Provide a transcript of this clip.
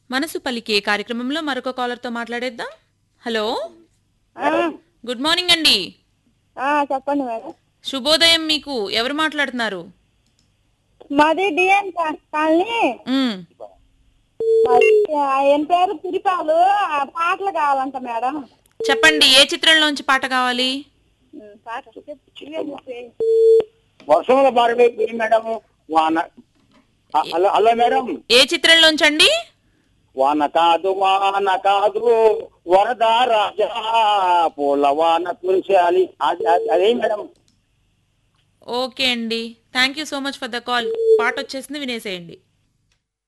మనసు పలికే కార్యక్రమంలో మరొక కాలర్తో మాట్లాడేద్దాం హలో ఆ, గుడ్ మార్నింగ్ అండి ఆ, చెప్పండి మేడం శుభోదయం మీకు ఎవరు మాట్లాడుతున్నారు మాది డిఎన్ కాలనీ మ్, మాది, ఆ, ఎన్ పేరు తిరిపాలు ఆ, పాటలు కావాలంట మేడం చెప్పండి ఏ చిత్రంలోంచి పాట కావాలి ఉమ్, పాట చెప్పు, చెప్పు. వర్షంలో పారబోయి మేడం వాన ఆ, హలో హలో మేడం ఏ చిత్రంలోంచండి వాన కాదు వాన కాదు వరద రాజా పూల వాన కురిసేయాలి అది- అది- అదే మేడం ఓకే అండి thank you so much for the call పాట వచ్చేసింది వినేసేయండి